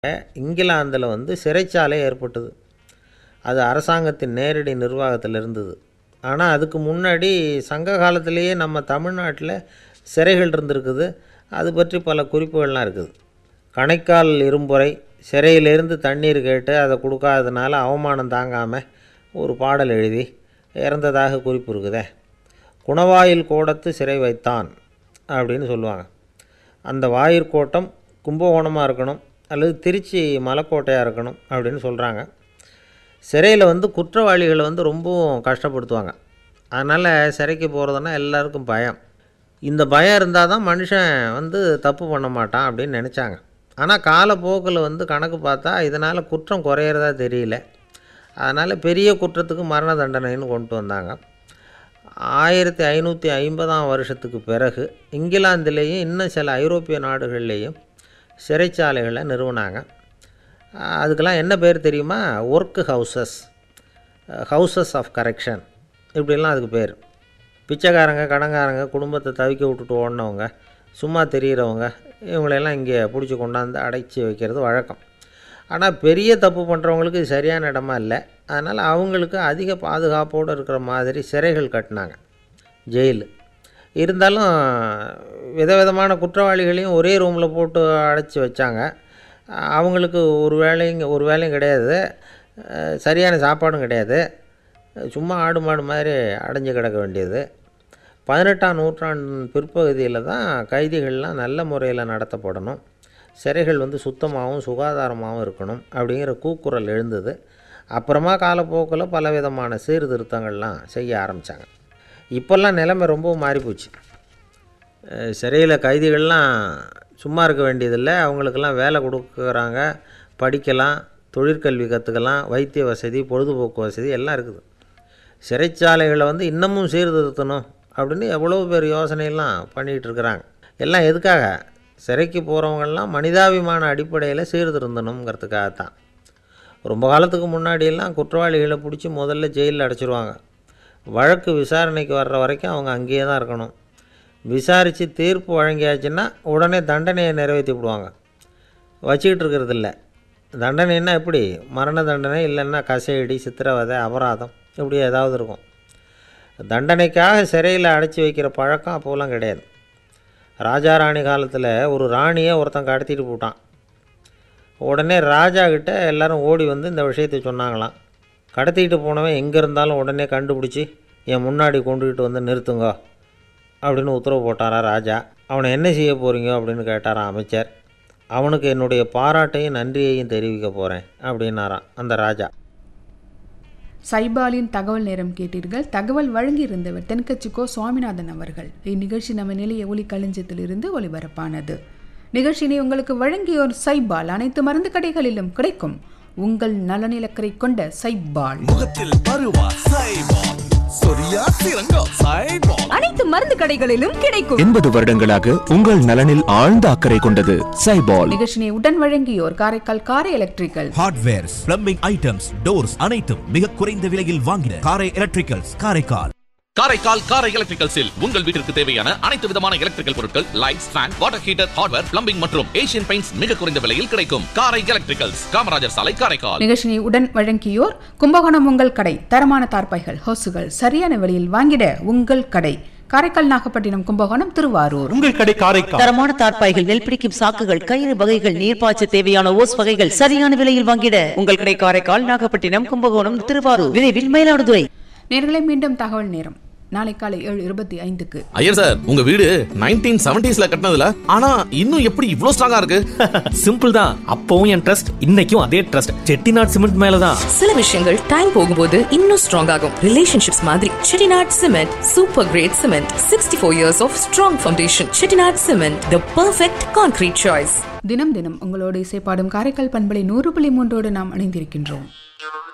இங்கிலாந்தில் வந்து சிறைச்சாலை ஏற்பட்டது அது அரசாங்கத்தின் நேரடி நிர்வாகத்தில் இருந்தது ஆனால் அதுக்கு முன்னாடி சங்க காலத்திலேயே நம்ம தமிழ்நாட்டில் சிறைகள் இருந்திருக்குது அது பற்றி பல குறிப்புகள்லாம் இருக்குது கணைக்கால் இரும்புரை சிறையிலேருந்து தண்ணீர் கேட்டு அதை கொடுக்காததுனால அவமானம் தாங்காமல் ஒரு பாடல் எழுதி இறந்ததாக குறிப்பு இருக்குதே குணவாயில் கோடத்து சிறை வைத்தான் அப்படின்னு சொல்லுவாங்க அந்த வாயிற்கோட்டம் கும்பகோணமாக இருக்கணும் அல்லது திருச்சி மலைக்கோட்டையாக இருக்கணும் அப்படின்னு சொல்கிறாங்க சிறையில் வந்து குற்றவாளிகளை வந்து ரொம்பவும் கஷ்டப்படுத்துவாங்க அதனால் சிறைக்கு போகிறதுனா எல்லாருக்கும் பயம் இந்த பயம் இருந்தால் தான் மனுஷன் வந்து தப்பு பண்ண மாட்டான் அப்படின்னு நினச்சாங்க ஆனால் காலப்போக்கில் வந்து கணக்கு பார்த்தா இதனால் குற்றம் குறையிறதா தெரியல அதனால் பெரிய குற்றத்துக்கு மரண தண்டனைன்னு கொண்டு வந்தாங்க ஆயிரத்தி ஐநூற்றி ஐம்பதாம் வருஷத்துக்கு பிறகு இங்கிலாந்துலேயும் இன்னும் சில ஐரோப்பிய நாடுகள்லேயும் சிறைச்சாலைகளை நிறுவனாங்க அதுக்கெல்லாம் என்ன பேர் தெரியுமா work houses houses of correction இப்படிலாம் அதுக்கு பேர் பிச்சைக்காரங்க கடங்காரங்க குடும்பத்தை தவிக்க விட்டுட்டு ஓடினவங்க சும்மா தெரிகிறவங்க இவங்களையெல்லாம் இங்கே பிடிச்சி கொண்டாந்து அடைச்சி வைக்கிறது வழக்கம் ஆனால் பெரிய தப்பு பண்ணுறவங்களுக்கு இது சரியான இடமா இல்லை அதனால் அவங்களுக்கு அதிக பாதுகாப்போடு இருக்கிற மாதிரி சிறைகள் கட்டினாங்க ஜெயிலு இருந்தாலும் விதவிதமான குற்றவாளிகளையும் ஒரே ரூமில் போட்டு அடைச்சி வச்சாங்க அவங்களுக்கு ஒரு வேலையும் ஒரு வேலையும் கிடையாது அஹ் சரியான சாப்பாடும் கிடையாது சும்மா ஆடு மாடு மாதிரி அடைஞ்சு கிடக்க வேண்டியது பதினெட்டாம் நூற்றாண்டு பிற்பகுதியில் தான் கைதிகள்லாம் நல்ல முறையில் நடத்தப்படணும் சிறைகள் வந்து சுத்தமாகவும் சுகாதாரமாகவும் இருக்கணும் அப்படிங்கிற கூக்குரல் எழுந்தது அப்புறமா காலப்போக்கில் பலவிதமான சீர்திருத்தங்கள்லாம் செய்ய ஆரம்பித்தாங்க இப்போல்லாம் நிலைமை ரொம்பவும் மாறிப்போச்சு அஹ் சிறையில் கைதிகள்லாம் சும்மா இருக்க வேண்டியதில்லை அவங்களுக்கெல்லாம் வேலை கொடுக்குறாங்க படிக்கலாம் தொழிற்கல்வி கற்றுக்கலாம் வைத்திய வசதி பொழுதுபோக்கு வசதி எல்லாம் இருக்குது சிறைச்சாலைகளை வந்து இன்னமும் சீர்திருத்தணும் அப்படின்னு எவ்வளோ பேர் யோசனையெல்லாம் பண்ணிகிட்டு இருக்கிறாங்க எல்லாம் எதுக்காக சிறைக்கு போகிறவங்கெல்லாம் மனிதாபிமான அடிப்படையில் சீர்திருந்தணுங்கிறதுக்காக தான் ரொம்ப காலத்துக்கு முன்னாடியெல்லாம் குற்றவாளிகளை பிடிச்சி முதல்ல ஜெயிலில் அடைச்சிருவாங்க வழக்கு விசாரணைக்கு வர்ற வரைக்கும் அவங்க அங்கேயே தான் இருக்கணும் விசாரித்து தீர்ப்பு வழங்கியாச்சுன்னா உடனே தண்டனையை நிறைவேற்றி விடுவாங்க வச்சுக்கிட்டு இருக்கிறது இல்லை தண்டனைன்னா எப்படி மரண தண்டனை இல்லைன்னா கசையடி சித்திரவதை அபராதம் இப்படி ஏதாவது இருக்கும் தண்டனைக்காக சிறையில் அடைச்சி வைக்கிற பழக்கம் அப்போலாம் கிடையாது ராஜா ராணி காலத்தில் ஒரு ராணியை ஒருத்தன் கடத்திட்டு போட்டான் உடனே ராஜா கிட்ட எல்லாரும் ஓடி வந்து இந்த விஷயத்தை சொன்னாங்களாம் கடத்திக்கிட்டு போனவன் எங்கே இருந்தாலும் உடனே கண்டுபிடிச்சி என் முன்னாடி கொண்டுக்கிட்டு வந்து நிறுத்துங்க அப்படின்னு உத்தரவு போட்டாரா ராஜா அவனை என்ன செய்ய போகிறீங்க அப்படின்னு கேட்டாராம் அமைச்சர் அவனுக்கு என்னுடைய பாராட்டையும் நன்றியையும் தெரிவிக்க போகிறேன் அப்படின்னாராம் அந்த ராஜா சைபாலின் தகவல் நேரம் கேட்டீர்கள் தகவல் வழங்கியிருந்தவர் தென்கட்சிக்கோ சுவாமிநாதன் அவர்கள் இந்நிகழ்ச்சி நம்ம நிலைய ஒலி களஞ்சியத்திலிருந்து ஒளிபரப்பானது நிகழ்ச்சியினை உங்களுக்கு வழங்கியோர் சைபால் அனைத்து மருந்து கடைகளிலும் கிடைக்கும் உங்கள் நலனிலக்கரை கொண்ட சைபால் முகத்தில் பருவா சைபால் சொரியா சிறங்கோ சைபால் அனைத்து மருந்து கடைகளிலும் கிடைக்கும் எண்பது வருடங்களாக உங்கள் நலனில் ஆழ்ந்த அக்கறை கொண்டது சைபால் நிகழ்ச்சியை உடன் வழங்கியோர் Karaikal Karai electrical hardwares plumbing items doors அனைத்தும் மிக குறைந்த விலையில் வாங்கின காரை எலக்ட்ரிக்கல்ஸ் காரைக்கால் காரைக்கால் காரை எலக்ட்ரிக்கல்ஸில் உங்கள் வீட்டிற்கு தேவையான அனைத்து விதமான எலக்ட்ரிக்கல் பொருட்கள் lights fan water heater hardware plumbing மற்றும் ஏசியன் பெயிண்ட்ஸ் மிக குறைந்த விலையில் கிடைக்கும் காரை எலக்ட்ரிக்கல்ஸ் காமராஜர் சாலை காரைக்கால் நிகழ்ச்சியை உடன் வழங்கியோர் கும்பகோணம் உங்கள் கடை தரமான தார்பாய்கள் ஹோசுகள் சரியான விலையில் வாங்கிட உங்கள் கடை காரைக்கால் நாகப்பட்டினம் கும்பகோணம் திருவாரூர் உங்கள் கடை காரைக்கால் தரமான தார்ப்பாய்கள் நெல் பிடிக்கும் சாக்குகள் கயிறு வகைகள் நீர்ப்பாய்ச்ச தேவையான ஓஸ் வகைகள் சரியான விலையில் வாங்கிட உங்கள் கடை காரைக்கால் நாகப்பட்டினம் கும்பகோணம் திருவாரூர் விரைவில் மயிலாடுதுறை நேர்களை மீண்டும் தகவல் நேரம் நாளை காலை ஏழு இருபத்தி ஐந்துக்கு ஐயர் சார் உங்க வீடு நைன்டீன் செவன்டிஸ்ல கட்டினதுல ஆனா இன்னும் எப்படி இவ்ளோ ஸ்ட்ராங்கா இருக்கு சிம்பிள் தான் அப்பவும் என் ட்ரஸ்ட் இன்னைக்கும் அதே ட்ரஸ்ட் செட்டிநாட் சிமெண்ட் மேலதான் சில விஷயங்கள் டைம் போகும்போது இன்னும் ஸ்ட்ராங் ஆகும் ரிலேஷன்ஷிப்ஸ் மாதிரி Chettinad cement super grade cement sixty four years of strong foundation Chettinad cement the perfect concrete choice தினம் தினம் உங்களோடு இசைப்பாடும் காரைக்கால் பண்பலை நூறு புள்ளி மூன்றோடு நாம் இணைந்திருக்கின்றோம்